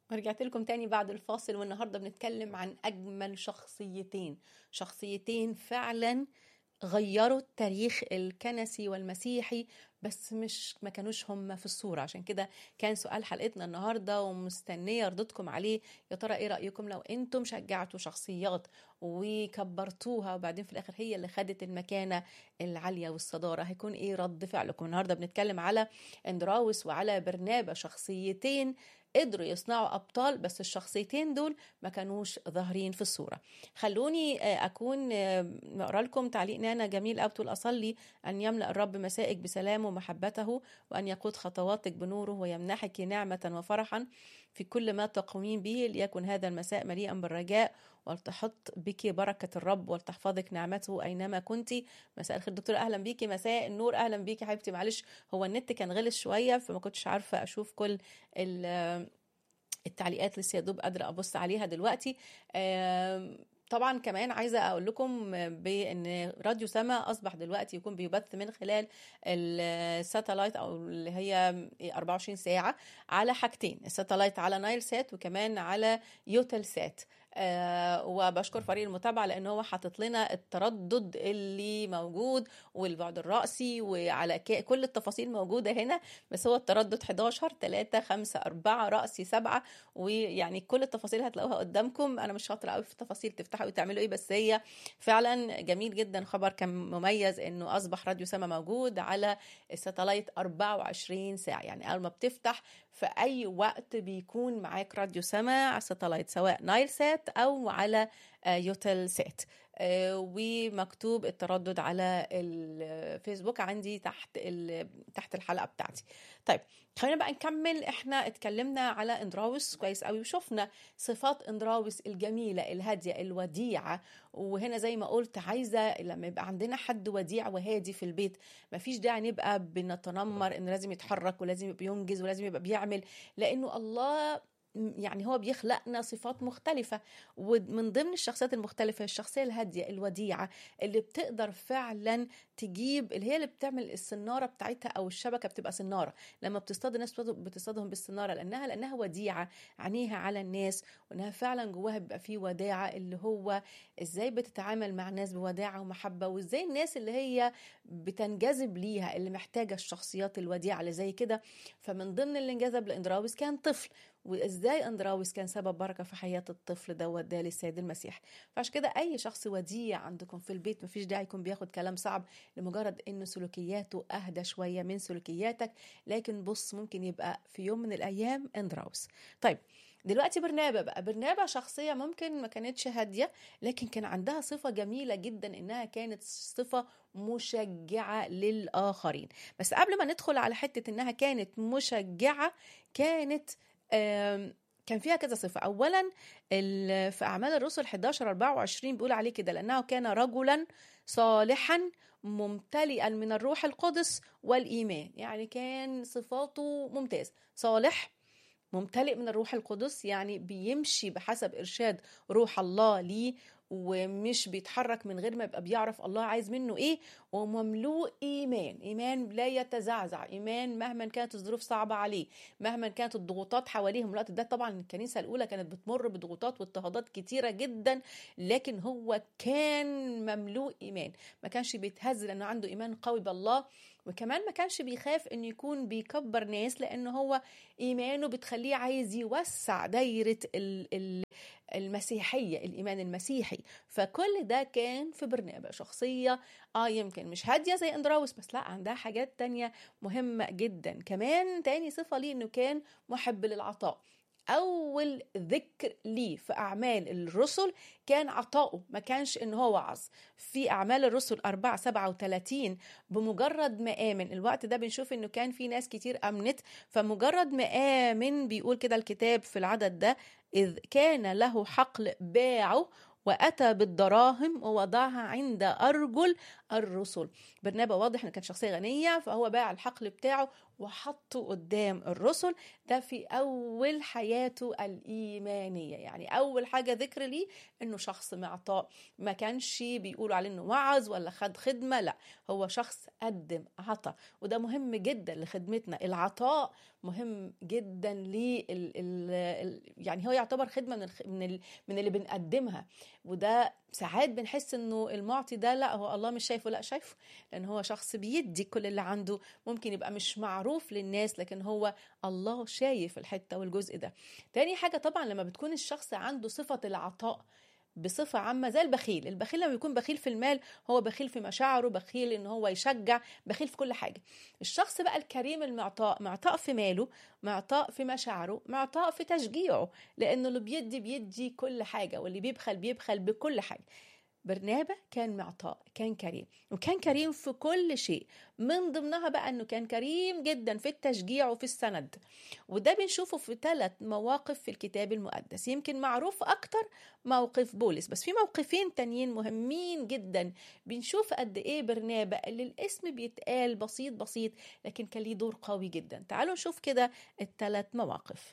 ورجعت لكم تاني بعد الفاصل والنهارده بنتكلم عن اجمل شخصيتين شخصيتين فعلا غيروا التاريخ الكنسي والمسيحي بس مش ما كانوش هم في الصورة عشان كده كان سؤال حلقتنا النهاردة ومستنية ردودكم عليه يا ترى ايه رأيكم لو انتم شجعتوا شخصيات وكبرتوها وبعدين في الاخر هي اللي خدت المكانة العالية والصدارة هيكون ايه رد فعلكم النهاردة بنتكلم على اندراوس وعلى برنابا شخصيتين قدروا يصنعوا ابطال بس الشخصيتين دول ما كانوش ظاهرين في الصوره خلوني اكون اقرا لكم تعليق نانا جميل قوي بتقول اصلي ان يملا الرب مسائك بسلامه ومحبته وان يقود خطواتك بنوره ويمنحك نعمه وفرحا في كل ما تقومين به ليكن هذا المساء مليئا بالرجاء ولتحط بك بركة الرب ولتحفظك نعمته أينما كنت مساء الخير دكتور أهلا بيكي مساء النور أهلا بيكي حبيبتي معلش هو النت كان غلس شوية فما كنتش عارفة أشوف كل التعليقات لسه يا دوب قادرة أبص عليها دلوقتي طبعا كمان عايزه اقول لكم بان راديو سما اصبح دلوقتي يكون بيبث من خلال الساتلايت او اللي هي 24 ساعه على حاجتين الساتلايت على نايل سات وكمان على يوتل سات آه وبشكر فريق المتابعه لان هو حاطط لنا التردد اللي موجود والبعد الراسي وعلى كل التفاصيل موجوده هنا بس هو التردد 11 3 5 4 راسي 7 ويعني كل التفاصيل هتلاقوها قدامكم انا مش شاطره قوي في التفاصيل تفتحوا وتعملوا ايه بس هي فعلا جميل جدا خبر كان مميز انه اصبح راديو سما موجود على الساتلايت 24 ساعه يعني اول ما بتفتح في اي وقت بيكون معاك راديو سما على الساتلايت سواء نايل سات او على يوتل سات ومكتوب التردد على الفيسبوك عندي تحت تحت الحلقه بتاعتي طيب خلينا بقى نكمل احنا اتكلمنا على اندراوس كويس قوي وشفنا صفات اندراوس الجميله الهاديه الوديعه وهنا زي ما قلت عايزه لما يبقى عندنا حد وديع وهادي في البيت مفيش داعي نبقى بنتنمر انه لازم يتحرك ولازم يبقى ينجز ولازم يبقى بيعمل لانه الله يعني هو بيخلقنا صفات مختلفة ومن ضمن الشخصيات المختلفة الشخصية الهادية الوديعة اللي بتقدر فعلا تجيب اللي هي اللي بتعمل السنارة بتاعتها أو الشبكة بتبقى سنارة لما بتصطاد الناس بتصطادهم بالسنارة لأنها لأنها وديعة عينيها على الناس وإنها فعلا جواها بيبقى فيه وداعة اللي هو إزاي بتتعامل مع الناس بوداعة ومحبة وإزاي الناس اللي هي بتنجذب ليها اللي محتاجة الشخصيات الوديعة اللي زي كده فمن ضمن اللي انجذب لاندراوس كان طفل وازاي اندراوس كان سبب بركه في حياه الطفل دوت ده للسيد المسيح فعشان كده اي شخص وديع عندكم في البيت مفيش داعي يكون بياخد كلام صعب لمجرد انه سلوكياته اهدى شويه من سلوكياتك لكن بص ممكن يبقى في يوم من الايام اندراوس طيب دلوقتي برنابا بقى برنابا شخصية ممكن ما كانتش هادية لكن كان عندها صفة جميلة جدا إنها كانت صفة مشجعة للآخرين بس قبل ما ندخل على حتة إنها كانت مشجعة كانت كان فيها كذا صفة أولا في أعمال الرسل 11 24 بيقول عليه كده لأنه كان رجلا صالحا ممتلئا من الروح القدس والإيمان يعني كان صفاته ممتاز صالح ممتلئ من الروح القدس يعني بيمشي بحسب إرشاد روح الله ليه ومش بيتحرك من غير ما يبقى بيعرف الله عايز منه ايه ومملوء ايمان ايمان لا يتزعزع ايمان مهما كانت الظروف صعبه عليه مهما كانت الضغوطات حواليهم الوقت ده طبعا الكنيسه الاولى كانت بتمر بضغوطات واضطهادات كتيره جدا لكن هو كان مملوء ايمان ما كانش بيتهز لانه عنده ايمان قوي بالله وكمان ما كانش بيخاف انه يكون بيكبر ناس لان هو ايمانه بتخليه عايز يوسع دايره المسيحيه الايمان المسيحي فكل ده كان في برنابا شخصيه اه يمكن مش هاديه زي اندراوس بس لا عندها حاجات تانية مهمه جدا كمان تاني صفه ليه انه كان محب للعطاء أول ذكر ليه في أعمال الرسل كان عطاؤه ما كانش إن هو وعظ في أعمال الرسل 4 37 بمجرد ما آمن الوقت ده بنشوف إنه كان في ناس كتير أمنت فمجرد ما آمن بيقول كده الكتاب في العدد ده إذ كان له حقل باعه واتى بالدراهم ووضعها عند ارجل الرسل برنابا واضح انه كانت شخصيه غنيه فهو باع الحقل بتاعه وحطه قدام الرسل ده في أول حياته الإيمانية يعني أول حاجة ذكر ليه إنه شخص معطاء ما كانش بيقولوا عليه إنه وعظ ولا خد خدمة لا هو شخص قدم عطا وده مهم جدا لخدمتنا العطاء مهم جدا ليه ال ال ال يعني هو يعتبر خدمة من الخ- من ال من اللي بنقدمها وده ساعات بنحس انه المعطي ده لا هو الله مش شايفه لا شايفه لان هو شخص بيدي كل اللي عنده ممكن يبقى مش معروف للناس لكن هو الله شايف الحته والجزء ده تاني حاجه طبعا لما بتكون الشخص عنده صفه العطاء بصفة عامة زي البخيل البخيل لما يكون بخيل في المال هو بخيل في مشاعره بخيل ان هو يشجع بخيل في كل حاجة الشخص بقى الكريم المعطاء معطاء في ماله معطاء في مشاعره معطاء في تشجيعه لانه اللي بيدي بيدي كل حاجة واللي بيبخل بيبخل بكل حاجة برنابة كان معطاء كان كريم وكان كريم في كل شيء من ضمنها بقى انه كان كريم جدا في التشجيع وفي السند وده بنشوفه في ثلاث مواقف في الكتاب المقدس يمكن معروف اكتر موقف بولس بس في موقفين تانيين مهمين جدا بنشوف قد ايه برنابة اللي الاسم بيتقال بسيط بسيط لكن كان ليه دور قوي جدا تعالوا نشوف كده الثلاث مواقف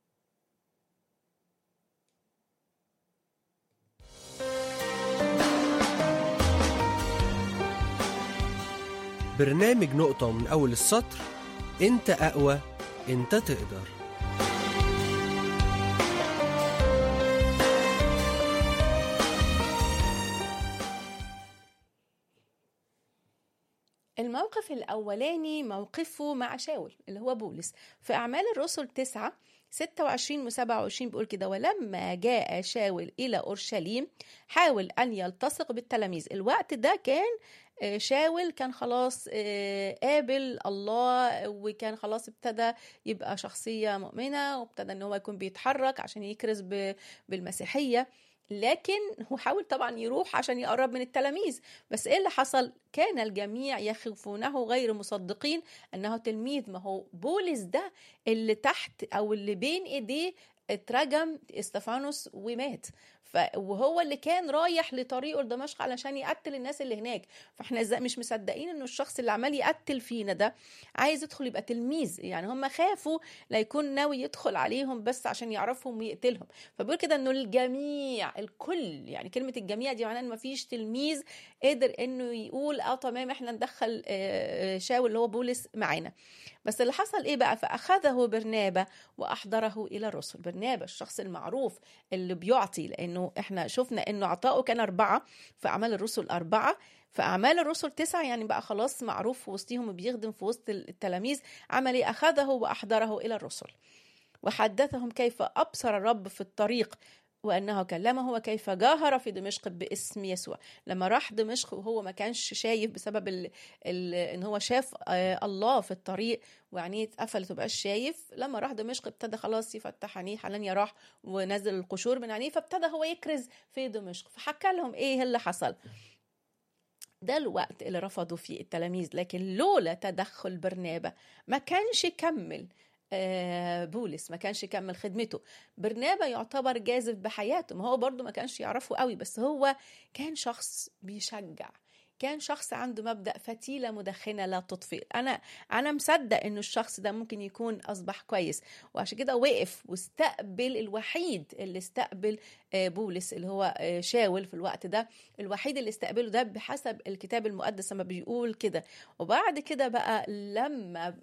برنامج نقطة من أول السطر أنت أقوى أنت تقدر الموقف الأولاني موقفه مع شاول اللي هو بولس في أعمال الرسل تسعة 26 و 27 بيقول كده ولما جاء شاول إلى أورشليم حاول أن يلتصق بالتلاميذ الوقت ده كان آه، شاول كان خلاص آه، قابل الله وكان خلاص ابتدى يبقى شخصية مؤمنة وابتدى ان هو يكون بيتحرك عشان يكرز ب- بالمسيحية لكن هو حاول طبعا يروح عشان يقرب من التلاميذ بس ايه اللي حصل كان الجميع يخافونه غير مصدقين انه تلميذ ما هو بولس ده اللي تحت او اللي بين ايديه اترجم استفانوس ومات ف... وهو اللي كان رايح لطريقه لدمشق علشان يقتل الناس اللي هناك فاحنا ازاي مش مصدقين انه الشخص اللي عمال يقتل فينا ده عايز يدخل يبقى تلميذ يعني هم خافوا لا يكون ناوي يدخل عليهم بس عشان يعرفهم ويقتلهم فبيقول كده انه الجميع الكل يعني كلمه الجميع دي معناها ان مفيش تلميذ قدر انه يقول اه تمام احنا ندخل آه، آه، شاول اللي هو بولس معانا بس اللي حصل ايه بقى فاخذه برنابا واحضره الى الرسل برنابا الشخص المعروف اللي بيعطي لانه احنا شفنا انه عطاؤه كان اربعه في اعمال الرسل اربعه في اعمال الرسل تسعه يعني بقى خلاص معروف في وسطهم وبيخدم في وسط التلاميذ عمل ايه اخذه واحضره الى الرسل وحدثهم كيف ابصر الرب في الطريق وانه كلمه وكيف جاهر في دمشق باسم يسوع لما راح دمشق وهو ما كانش شايف بسبب ال ال ان هو شاف آه، الله في الطريق وعينيه اتقفلت ومبقاش شايف لما راح دمشق ابتدى خلاص يفتح عينيه حنانيا راح ونزل القشور من عينيه فابتدى هو يكرز في دمشق فحكى لهم ايه اللي حصل ده الوقت اللي رفضوا فيه التلاميذ لكن لولا تدخل برنابا ما كانش كمل آه، بولس ما كانش يكمل خدمته برنابا يعتبر جاذب بحياته ما هو برضو ما كانش يعرفه قوي بس هو كان شخص بيشجع كان شخص عنده مبدا فتيله مدخنه لا تطفئ انا انا مصدق انه الشخص ده ممكن يكون اصبح كويس وعشان كده وقف واستقبل الوحيد اللي استقبل آه، بولس اللي هو آه، شاول في الوقت ده الوحيد اللي استقبله ده بحسب الكتاب المقدس لما بيقول كده وبعد كده بقى لما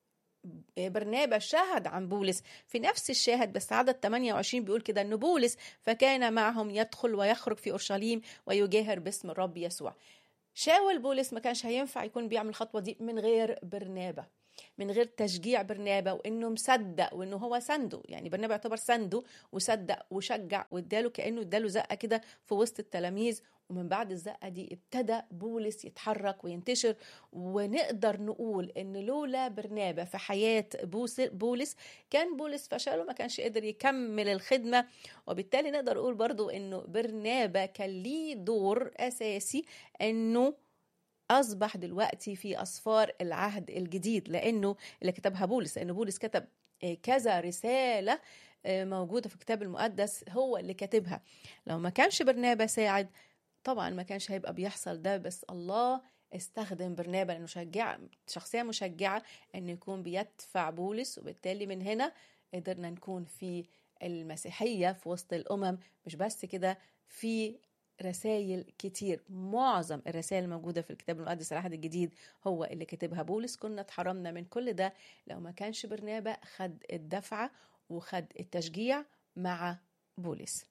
برنابا شهد عن بولس في نفس الشاهد بس عدد 28 بيقول كده ان بولس فكان معهم يدخل ويخرج في اورشليم ويجاهر باسم الرب يسوع شاول بولس ما كانش هينفع يكون بيعمل الخطوه دي من غير برنابا من غير تشجيع برنابا وانه مصدق وانه هو سنده يعني برنابا يعتبر سنده وصدق وشجع واداله كانه اداله زقه كده في وسط التلاميذ ومن بعد الزقه دي ابتدى بولس يتحرك وينتشر ونقدر نقول ان لولا برنابا في حياه بوس- بولس كان بولس فشل وما كانش قادر يكمل الخدمه وبالتالي نقدر نقول برضو انه برنابا كان ليه دور اساسي انه اصبح دلوقتي في اسفار العهد الجديد لانه اللي كتبها بولس لان بولس كتب آه، كذا رساله آه، موجوده في الكتاب المقدس هو اللي كاتبها لو ما كانش برنابا ساعد طبعا ما كانش هيبقى بيحصل ده بس الله استخدم برنابا لانه شجع شخصيه مشجعه انه يكون بيدفع بولس وبالتالي من هنا قدرنا نكون في المسيحيه في وسط الامم مش بس كده في رسائل كتير معظم الرسائل الموجودة في الكتاب المقدس العهد الجديد هو اللي كتبها بولس كنا اتحرمنا من كل ده لو ما كانش برنابا خد الدفعة وخد التشجيع مع بولس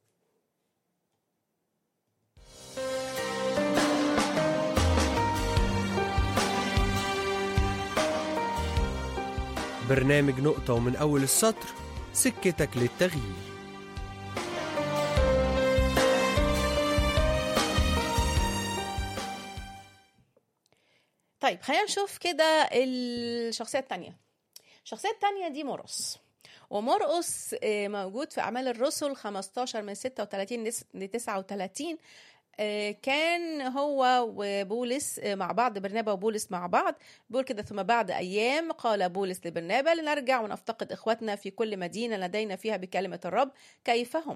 برنامج نقطة ومن أول السطر سكتك للتغيير طيب خلينا نشوف كده الشخصية التانية الشخصية التانية دي مرقس ومرقس آه، موجود في أعمال الرسل 15 من 36 ل 39 آه، كان هو وبولس آه، مع بعض برنابا وبولس مع بعض بيقول كده ثم بعد أيام قال بولس لبرنابا لنرجع ونفتقد إخوتنا في كل مدينة لدينا فيها بكلمة الرب كيف هم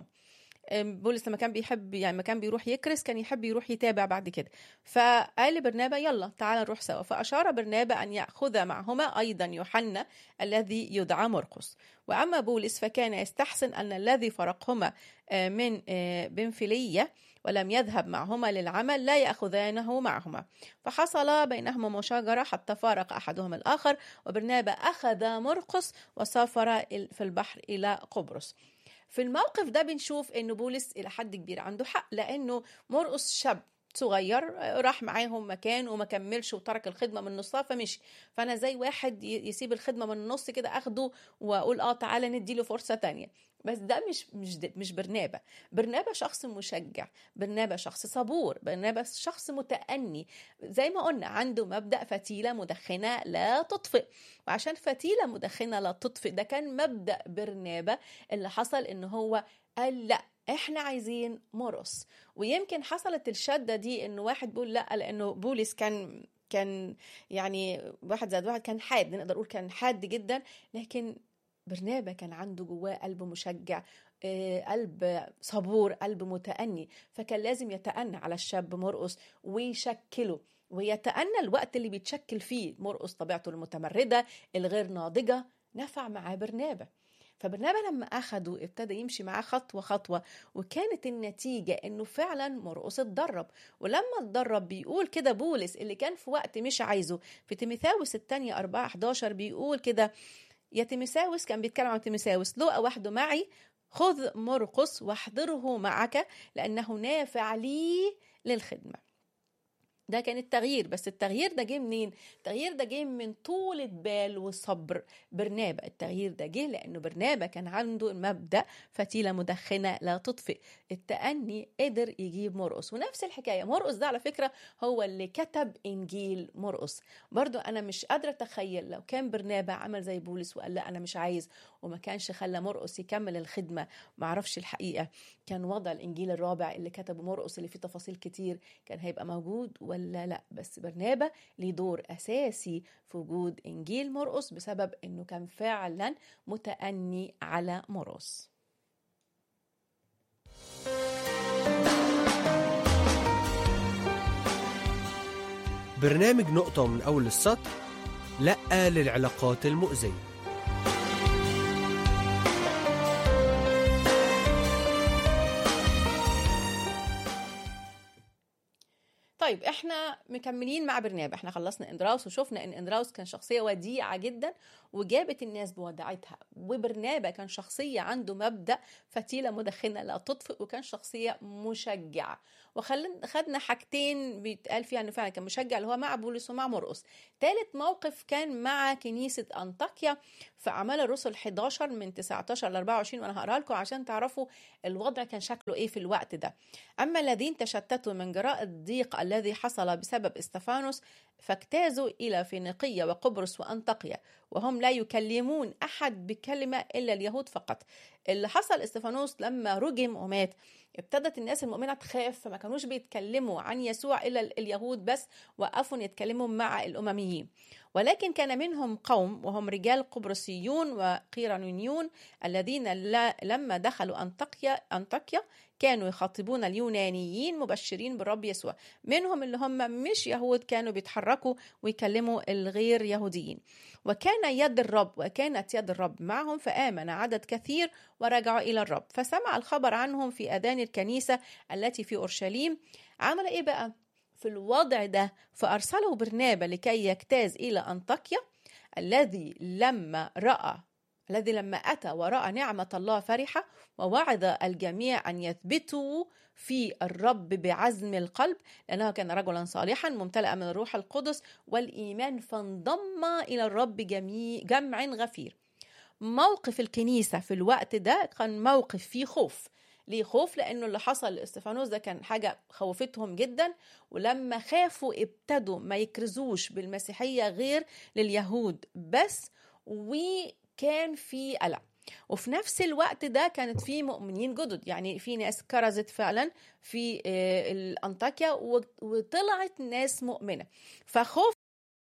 بولس لما كان بيحب يعني لما كان بيروح يكرس كان يحب يروح يتابع بعد كده فقال لبرنابا يلا تعال نروح سوا فأشار برنابا أن يأخذ معهما أيضا يوحنا الذي يدعى مرقس وأما بولس فكان يستحسن أن الذي فرقهما آه، من آه، بنفلية ولم يذهب معهما للعمل لا يأخذانه معهما فحصل بينهما مشاجرة حتى فارق أحدهما الآخر وبرنابا أخذ مرقس وسافر في البحر إلى قبرص في الموقف ده بنشوف انه بولس الى حد كبير عنده حق لانه مرقس شاب صغير راح معاهم مكان وما كملش وترك الخدمه من نصها فمشي فانا زي واحد ي- يسيب الخدمه من النص كده اخده واقول اه تعالى نديله فرصه تانية بس ده مش مش ده مش برنابا برنابا شخص مشجع برنابا شخص صبور برنابا شخص متأني زي ما قلنا عنده مبدأ فتيلة مدخنة لا تطفئ وعشان فتيلة مدخنة لا تطفئ ده كان مبدأ برنابا اللي حصل ان هو قال لا احنا عايزين مرقس ويمكن حصلت الشده دي انه واحد بيقول لا لانه بولس كان كان يعني واحد زائد واحد كان حاد نقدر نقول كان حاد جدا لكن برنابا كان عنده جواه قلب مشجع آه، قلب صبور قلب متأني فكان لازم يتأنى على الشاب مرقس ويشكله ويتأنى الوقت اللي بيتشكل فيه مرقس طبيعته المتمردة الغير ناضجة نفع معاه برنابا فبرنابا لما أخده ابتدى يمشي معاه خطوة خطوة وكانت النتيجة إنه فعلا مرقس اتدرب ولما اتدرب بيقول كده بولس اللي كان في وقت مش عايزه في تيموثاوس الثانية 4 11 بيقول كده يا تيموثاوس كان بيتكلم عن تيموثاوس لقى وحده معي خذ مرقس واحضره معك لأنه نافع لي للخدمة ده كان التغيير بس التغيير ده جه منين التغيير ده جه من طولة بال وصبر برنابا التغيير ده جه لأنه برنابا كان عنده مبدأ فتيلة مدخنة لا تطفئ التأني قدر يجيب مرقس ونفس الحكاية مرقس ده على فكرة هو اللي كتب إنجيل مرقس برضو أنا مش قادرة أتخيل لو كان برنابا عمل زي بولس وقال لا أنا مش عايز وما كانش خلى مرقس يكمل الخدمة معرفش الحقيقة كان وضع الإنجيل الرابع اللي كتبه مرقس اللي فيه تفاصيل كتير كان هيبقى موجود ولا لا بس برنابا ليه دور أساسي في وجود إنجيل مرقس بسبب إنه كان فعلا متأني على مرقس برنامج نقطة من أول السطر لأ للعلاقات المؤذية طيب احنا مكملين مع برنابا احنا خلصنا اندراوس وشفنا ان اندراوس كان شخصيه وديعه جدا وجابت الناس بوداعتها وبرنابا كان شخصيه عنده مبدا فتيله مدخنه لا تطفئ وكان شخصيه مشجعه وخلينا خدنا حاجتين بيتقال فيها انه فعلا كان مشجع اللي هو مع بولس ومع مرقس ثالث موقف كان مع كنيسه انطاكيا في اعمال الرسل 11 من 19 ل 24 وانا هقراها لكم عشان تعرفوا الوضع كان شكله ايه في الوقت ده اما الذين تشتتوا من جراء الضيق الذي حصل بسبب استفانوس فاجتازوا الى فينيقيه وقبرص وانطاكيا وهم لا يكلمون احد بكلمه الا اليهود فقط اللي حصل استفانوس لما رجم ومات ابتدت الناس المؤمنه تخاف فما كانوش بيتكلموا عن يسوع الا اليهود بس وقفوا يتكلموا مع الامميين ولكن كان منهم قوم وهم رجال قبرصيون وقيرانيون الذين لا لما دخلوا انطاكيا انطاكيا كانوا يخاطبون اليونانيين مبشرين بالرب يسوع منهم اللي هم مش يهود كانوا بيتحركوا ويكلموا الغير يهوديين وكان يد الرب وكانت يد الرب معهم فآمن عدد كثير ورجعوا إلى الرب فسمع الخبر عنهم في أذان الكنيسة التي في أورشليم عمل إيه بقى؟ في الوضع ده فأرسله برنابا لكي يجتاز إلى أنطاكيا الذي لما رأى الذي لما أتى ورأى نعمة الله فرحة ووعد الجميع أن يثبتوا في الرب بعزم القلب لأنه كان رجلا صالحا ممتلئا من الروح القدس والإيمان فانضم إلى الرب جميع جمع غفير موقف الكنيسة في الوقت ده كان موقف فيه خوف ليه خوف لانه اللي حصل لاستفانوس ده كان حاجه خوفتهم جدا ولما خافوا ابتدوا ما يكرزوش بالمسيحيه غير لليهود بس وكان في قلق وفي نفس الوقت ده كانت في مؤمنين جدد يعني في ناس كرزت فعلا في الانطاكيا وطلعت ناس مؤمنه فخوف